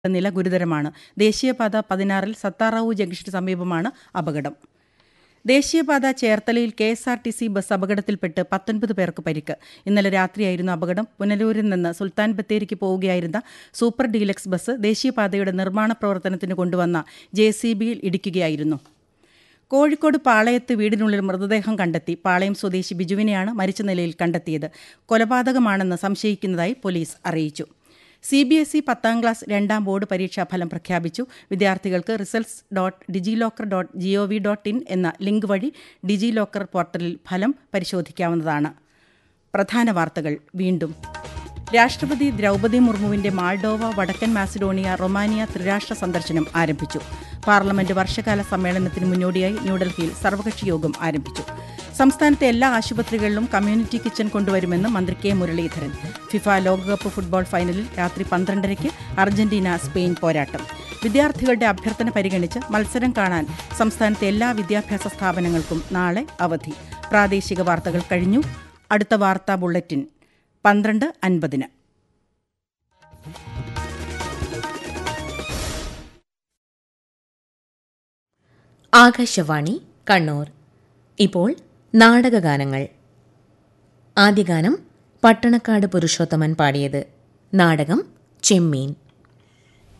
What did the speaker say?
നില ഗുരുതരമാണ് ദേശീയപാത പതിനാറിൽ സത്താറാവു ജംഗ്ഷന് സമീപമാണ് അപകടം ദേശീയപാത ചേർത്തലയിൽ K S R T C bus അപകടത്തിൽപ്പെട്ട് പത്തൊൻപത് പേർക്ക് പരിക്ക് ഇന്നലെ രാത്രിയായിരുന്നു അപകടം പുനലൂരിൽ നിന്ന് സുൽത്താൻ ബത്തേരിക്ക് പോവുകയായിരുന്ന സൂപ്പർ ഡീലക്സ് ബസ് ദേശീയപാതയുടെ നിർമ്മാണ പ്രവർത്തനത്തിന് കൊണ്ടുവന്ന ജെ സി ബിയിൽ ഇടിക്കുകയായിരുന്നു കോഴിക്കോട് പാളയത്ത് വീടിനുള്ളിൽ മൃതദേഹം കണ്ടെത്തി പാളയം സ്വദേശി ബിജുവിനെയാണ് മരിച്ച നിലയിൽ കണ്ടെത്തിയത് കൊലപാതകമാണെന്ന് സംശയിക്കുന്നതായി പോലീസ് അറിയിച്ചു സി ബി എസ് ഇ പത്താം ക്ലാസ് രണ്ടാം ബോർഡ് പരീക്ഷാ ഫലം പ്രഖ്യാപിച്ചു വിദ്യാർത്ഥികൾക്ക് results dot DigiLocker dot G O V dot in എന്ന ലിങ്ക് വഴി ഡിജി ലോക്കർ പോർട്ടലിൽ ഫലം പരിശോധിക്കാവുന്നതാണ് പ്രധാന വാർത്തകൾ വീണ്ടും രാഷ്ട്രപതി ദ്രൗപദി മുർമുവിന്റെ മാൾഡോവ വടക്കൻ മാസിഡോണിയ റൊമാനിയ ത്രിരാഷ്ട്ര സന്ദർശനം ആരംഭിച്ചു പാർലമെന്റ് വർഷകാല സമ്മേളനത്തിന് മുന്നോടിയായി ന്യൂഡൽഹിയിൽ സർവകക്ഷി യോഗം ആരംഭിച്ചു സംസ്ഥാനത്തെ എല്ലാ ആശുപത്രികളിലും കമ്മ്യൂണിറ്റി കിച്ചൺ കൊണ്ടുവരുമെന്ന് മന്ത്രി കെ മുരളീധരൻ ഫിഫ ലോകകപ്പ് ഫുട്ബോൾ ഫൈനലിൽ രാത്രി പന്ത്രണ്ടരയ്ക്ക് അർജന്റീന സ്പെയിൻ പോരാട്ടം വിദ്യാർത്ഥികളുടെ അഭ്യർത്ഥന പരിഗണിച്ച് മത്സരം കാണാൻ സംസ്ഥാനത്തെ എല്ലാ വിദ്യാഭ്യാസ സ്ഥാപനങ്ങൾക്കും നാളെ അവധി പ്രാദേശിക വാർത്തകൾ കഴിഞ്ഞു അടുത്ത വാർത്താ ബുള്ളറ്റിൻ പന്ത്രണ്ട് അൻപതിന് ആകാശവാണി കണ്ണൂർ ഇപ്പോൾ നാടകഗാനങ്ങൾ ആദ്യ ഗാനം പട്ടണക്കാട് പുരുഷോത്തമൻ പാടിയത് നാടകം ചെമ്മീൻ